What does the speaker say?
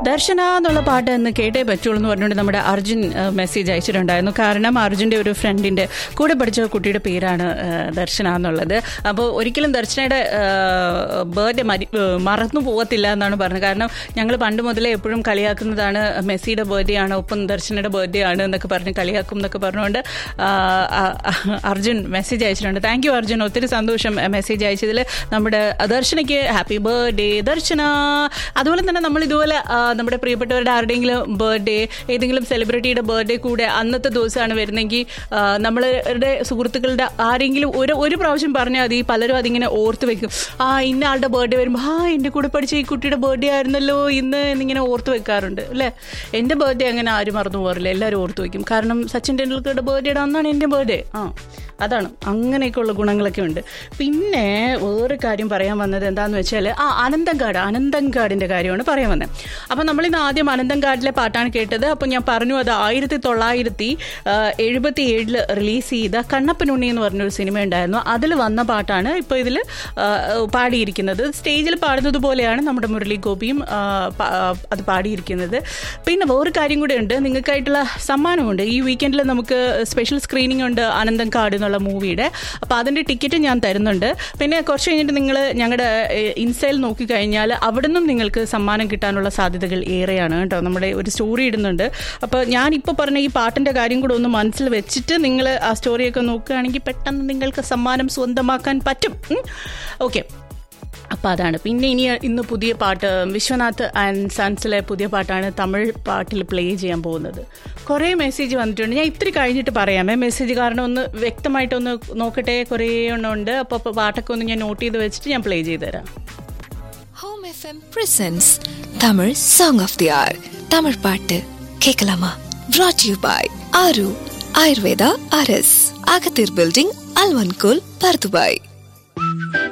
ദർശന എന്നുള്ള പാട്ട് എന്ന് കേട്ടേ പറ്റുള്ളൂ എന്ന് പറഞ്ഞുകൊണ്ട് നമ്മുടെ അർജുൻ ഏഹ്, മെസ്സേജ് അയച്ചിട്ടുണ്ടായിരുന്നു കാരണം അർജുൻ്റെ ഒരു ഫ്രണ്ടിൻ്റെ കൂടെ പഠിച്ച കുട്ടിയുടെ പേരാണ് ഏഹ്, ദർശന എന്നുള്ളത് അപ്പോൾ ഒരിക്കലും ദർശനയുടെ ബർത്ത്ഡേ മരി ഏഹ്, മറന്നു പോകത്തില്ല എന്നാണ് പറഞ്ഞത് കാരണം ഞങ്ങൾ പണ്ട് മുതലേ എപ്പോഴും കളിയാക്കുന്നതാണ് മെസ്സിയുടെ ബർത്ത്ഡേ ആണ് ഒപ്പം ദർശനയുടെ ബർത്ത്ഡേ ആണ് എന്നൊക്കെ പറഞ്ഞ് കളിയാക്കും എന്നൊക്കെ പറഞ്ഞുകൊണ്ട് ആ, ആ, അർജുൻ മെസ്സേജ് അയച്ചിട്ടുണ്ട് താങ്ക് യു അർജുൻ ഒത്തിരി സന്തോഷം മെസ്സേജ് അയച്ചതിൽ നമ്മുടെ ദർശനയ്ക്ക് ഹാപ്പി ബർത്ത്ഡേ ദർശന അതുപോലെ തന്നെ നമ്മൾ ഇതുപോലെ ആ, നമ്മുടെ പ്രിയപ്പെട്ടവരുടെ ആരുടെയെങ്കിലും ബർത്ത്ഡേ ഏതെങ്കിലും സെലിബ്രിറ്റിയുടെ ബർത്ത്ഡേ കൂടെ അന്നത്തെ ദിവസമാണ് വരുന്നെങ്കിൽ ആ, നമ്മളുടെ സുഹൃത്തുക്കളുടെ ആരെങ്കിലും ഒരു ഒരു പ്രാവശ്യം പറഞ്ഞാൽ മതി പലരും അതിങ്ങനെ ഓർത്ത് വെക്കും ആ ഇന്ന ആളുടെ ബർത്ത്ഡേ വരുമ്പോൾ ആ എൻ്റെ കൂടെ പഠിച്ച ഈ കുട്ടിയുടെ ബർത്ത്ഡേ ആയിരുന്നല്ലോ ഇന്ന് എന്നിങ്ങനെ ഓർത്ത് വെക്കാറുണ്ട് അല്ലേ എൻ്റെ ബർത്ത്ഡേ അങ്ങനെ ആരും മറന്നു പോകാറില്ല എല്ലാവരും ഓർത്ത് വെക്കും കാരണം സച്ചിൻ ടെണ്ടുൽക്കറുടെ ബർത്ത്ഡേയുടെ അന്നാണ് എൻ്റെ ബർത്ത്ഡേ ആ അതാണ് അങ്ങനെയൊക്കെയുള്ള ഗുണങ്ങളൊക്കെ ഉണ്ട് പിന്നെ വേറെ കാര്യം പറയാൻ വന്നത് എന്താന്ന് വെച്ചാൽ ആ അനന്തങ്കാട് അനന്തങ്കാടിൻ്റെ കാര്യമാണ് പറയാൻ വന്നത് അപ്പം നമ്മളിന്ന് ആദ്യം അനന്തങ്കാടിലെ പാട്ടാണ് കേട്ടത് അപ്പം ഞാൻ പറഞ്ഞു അത് ആയിരത്തി തൊള്ളായിരത്തി എഴുപത്തി ഏഴിൽ റിലീസ് ചെയ്ത കണ്ണപ്പനുണ്ണി എന്ന് പറഞ്ഞൊരു സിനിമ ഉണ്ടായിരുന്നു അതിൽ വന്ന പാട്ടാണ് ഇപ്പോൾ ഇതിൽ പാടിയിരിക്കുന്നത് സ്റ്റേജിൽ പാടുന്നത് പോലെയാണ് നമ്മുടെ മുരളി ഗോപിയും ആ, പ- ആ, അത് പാടിയിരിക്കുന്നത് പിന്നെ വേറൊരു കാര്യം കൂടെ ഉണ്ട് നിങ്ങൾക്കായിട്ടുള്ള സമ്മാനമുണ്ട് ഈ വീക്കെൻഡിൽ നമുക്ക് സ്പെഷ്യൽ സ്ക്രീനിങ് ഉണ്ട് അനന്തം കാട് എന്നുള്ള മൂവിയുടെ അപ്പോൾ അതിൻ്റെ ടിക്കറ്റ് ഞാൻ തരുന്നുണ്ട് പിന്നെ കുറച്ച് കഴിഞ്ഞിട്ട് നിങ്ങൾ ഞങ്ങളുടെ ഇൻസ്റ്റയിൽ നോക്കിക്കഴിഞ്ഞാൽ അവിടെ നിന്നും നിങ്ങൾക്ക് സമ്മാനം കിട്ടാനുള്ള സാധ്യതകൾ ഏറെയാണ് കേട്ടോ നമ്മുടെ ഒരു സ്റ്റോറി ഇടുന്നുണ്ട് അപ്പോൾ ഞാനിപ്പോൾ പറഞ്ഞ ഈ പാട്ടിൻ്റെ കാര്യം കൂടെ ഒന്ന് മനസ്സിൽ വെച്ചിട്ട് നിങ്ങൾ ആ സ്റ്റോറിയൊക്കെ നോക്കുകയാണെങ്കിൽ പെട്ടെന്ന് നിങ്ങൾക്ക് സമ്മാനം സ്വന്തമാക്കാൻ പറ്റും ഓക്കെ അപ്പോൾ അതാണ് പിന്നെ ഇനി ഇന്ന് പുതിയ പാട്ട് വിശ്വനാഥ് ആൻഡ് സൺസിലെ പുതിയ പാട്ടാണ് തമിഴ് പാട്ടിൽ പ്ലേ ചെയ്യാൻ പോകുന്നത് കുറേ മെസ്സേജ് വന്നിട്ടുണ്ട് ഞാൻ ഇത്തിരി കഴിഞ്ഞിട്ട് പറയാമേ മെസ്സേജ് കാരണം ഒന്ന് വ്യക്തമായിട്ടൊന്ന് നോക്കട്ടെ കുറേ എണ്ണം ഉണ്ട് അപ്പോൾ അപ്പോൾ പാട്ടൊക്കെ ഒന്ന് ഞാൻ നോട്ട് ചെയ്ത് വെച്ചിട്ട് ഞാൻ പ്ലേ ചെയ്ത് തരാം home FM presents Tamil song of the hour Tamil பாட்டு கேட்கலாமா brought you by Aaru Ayurveda R S அகத்தீர் பில்டிங் அல்வன்கோல் பர்துபாய்